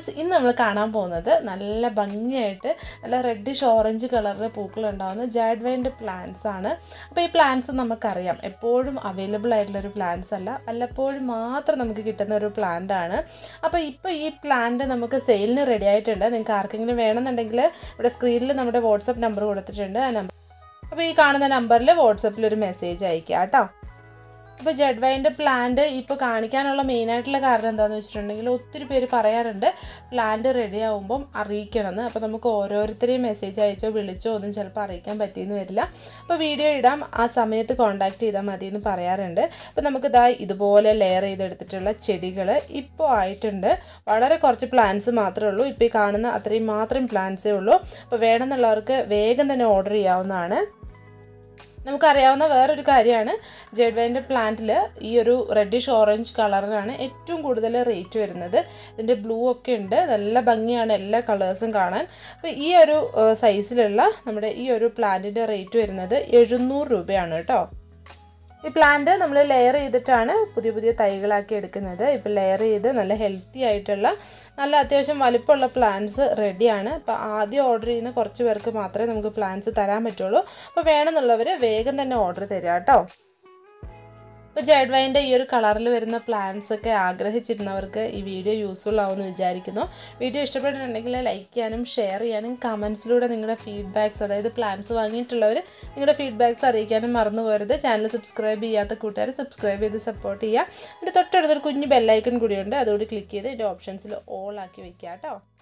friends ഇന്ന് നമ്മൾ കാണാൻ പോകുന്നത് നല്ല ഭംഗിയായിട്ട് നല്ല റെഡിഷ് ഓറഞ്ച് കളറിൽ പൂക്കൾ ഉണ്ടാകുന്ന ജാഡ് വൈൻ്റെ പ്ലാന്റ്സ് ആണ് അപ്പോൾ ഈ പ്ലാന്റ്സ് നമുക്കറിയാം എപ്പോഴും അവൈലബിൾ ആയിട്ടുള്ള ഒരു പ്ലാന്റ്സ് അല്ല വല്ലപ്പോഴും മാത്രം നമുക്ക് കിട്ടുന്ന ഒരു പ്ലാന്റ് ആണ് അപ്പോൾ ഇപ്പോൾ ഈ പ്ലാന്റ് നമുക്ക് സെയിലിന് റെഡി ആയിട്ടുണ്ട് നിങ്ങൾക്ക് ആർക്കെങ്കിലും വേണമെന്നുണ്ടെങ്കിൽ ഇവിടെ സ്ക്രീനിൽ നമ്മുടെ വാട്സപ്പ് നമ്പർ കൊടുത്തിട്ടുണ്ട് ആ നമ്പർ അപ്പോൾ ഈ കാണുന്ന നമ്പറിൽ വാട്സപ്പിൽ ഒരു മെസ്സേജ് അയക്കുക കേട്ടോ അപ്പോൾ ജെഡ് വൈൻ്റെ പ്ലാന്റ് ഇപ്പോൾ കാണിക്കാനുള്ള മെയിനായിട്ടുള്ള കാരണം എന്താണെന്ന് വെച്ചിട്ടുണ്ടെങ്കിൽ ഒത്തിരി പേര് പറയാറുണ്ട് പ്ലാന്റ് റെഡി ആകുമ്പം അറിയിക്കണമെന്ന് അപ്പോൾ നമുക്ക് ഓരോരുത്തരെയും മെസ്സേജ് അയച്ചോ വിളിച്ചോ ഒന്നും ചിലപ്പോൾ അറിയിക്കാൻ പറ്റിയെന്ന് വരില്ല അപ്പോൾ വീഡിയോ ഇടാം ആ സമയത്ത് കോൺടാക്ട് ചെയ്താൽ മതി എന്ന് പറയാറുണ്ട് അപ്പോൾ നമുക്ക് ഇതാ ഇതുപോലെ ലെയർ ചെയ്തെടുത്തിട്ടുള്ള ചെടികൾ ഇപ്പോൾ ആയിട്ടുണ്ട് വളരെ കുറച്ച് പ്ലാന്റ്സ് മാത്രമേ ഉള്ളൂ ഇപ്പോൾ ഈ കാണുന്ന അത്രയും മാത്രം പ്ലാന്റ്സേ ഉള്ളൂ അപ്പോൾ വേണമെന്നുള്ളവർക്ക് വേഗം തന്നെ ഓർഡർ ചെയ്യാവുന്നതാണ് നമുക്കറിയാവുന്ന വേറൊരു കാര്യമാണ് ജെഡ്വൈൻ്റെ പ്ലാന്റിൽ ഈ ഒരു റെഡിഷ് ഓറഞ്ച് കളറിനാണ് ഏറ്റവും കൂടുതൽ റേറ്റ് വരുന്നത് ഇതിൻ്റെ ബ്ലൂ ഒക്കെ ഉണ്ട് നല്ല ഭംഗിയാണ് എല്ലാ കളേഴ്സും കാണാൻ അപ്പോൾ ഈ ഒരു സൈസിലുള്ള നമ്മുടെ ഈ ഒരു പ്ലാന്റിൻ്റെ റേറ്റ് വരുന്നത് എഴുന്നൂറ് രൂപയാണ് കേട്ടോ ഈ പ്ലാന്റ് നമ്മൾ ലെയർ ചെയ്തിട്ടാണ് പുതിയ പുതിയ തൈകളാക്കി എടുക്കുന്നത് ഇപ്പോൾ ലെയർ ചെയ്ത് നല്ല ഹെൽത്തി ആയിട്ടുള്ള നല്ല അത്യാവശ്യം വലിപ്പമുള്ള പ്ലാന്റ്സ് റെഡിയാണ് അപ്പോൾ ആദ്യം ഓർഡർ ചെയ്യുന്ന കുറച്ച് പേർക്ക് മാത്രമേ നമുക്ക് പ്ലാന്റ്സ് തരാൻ പറ്റുള്ളൂ അപ്പോൾ വേണമെന്നുള്ളവർ വേഗം തന്നെ ഓർഡർ തരിക കേട്ടോ ഇപ്പോൾ ജെഡ് വൈൻ്റെ ഈ ഒരു കളറിൽ വരുന്ന പ്ലാന്റ്സ് ഒക്കെ ആഗ്രഹിച്ചിരുന്നവർക്ക് ഈ വീഡിയോ യൂസ്ഫുൾ ആവുമെന്ന് വിചാരിക്കുന്നു വീഡിയോ ഇഷ്ടപ്പെട്ടിട്ടുണ്ടെങ്കിൽ ലൈക്ക് ചെയ്യാനും ഷെയർ ചെയ്യാനും കമൻസിലൂടെ നിങ്ങളുടെ ഫീഡ്ബാക്സ് അതായത് പ്ലാന്റ്സ് വാങ്ങിയിട്ടുള്ളവർ നിങ്ങളുടെ ഫീഡ്ബാക്സ് അറിയിക്കാനും മറന്നു പോകരുത് ചാനൽ സബ്സ്ക്രൈബ് ചെയ്യാത്ത കൂട്ടുകാർ സബ്സ്ക്രൈബ് ചെയ്ത് സപ്പോർട്ട് ചെയ്യുക അതിൻ്റെ തൊട്ടടുത്തൊരു കുഞ്ഞ് ബെല്ലൈക്കൺ കൂടിയുണ്ട് അതുകൂടി ക്ലിക്ക് ചെയ്ത് ഇതിൻ്റെ ഓപ്ഷൻസിൽ ഓൾ ആക്കി വെക്കുക കേട്ടോ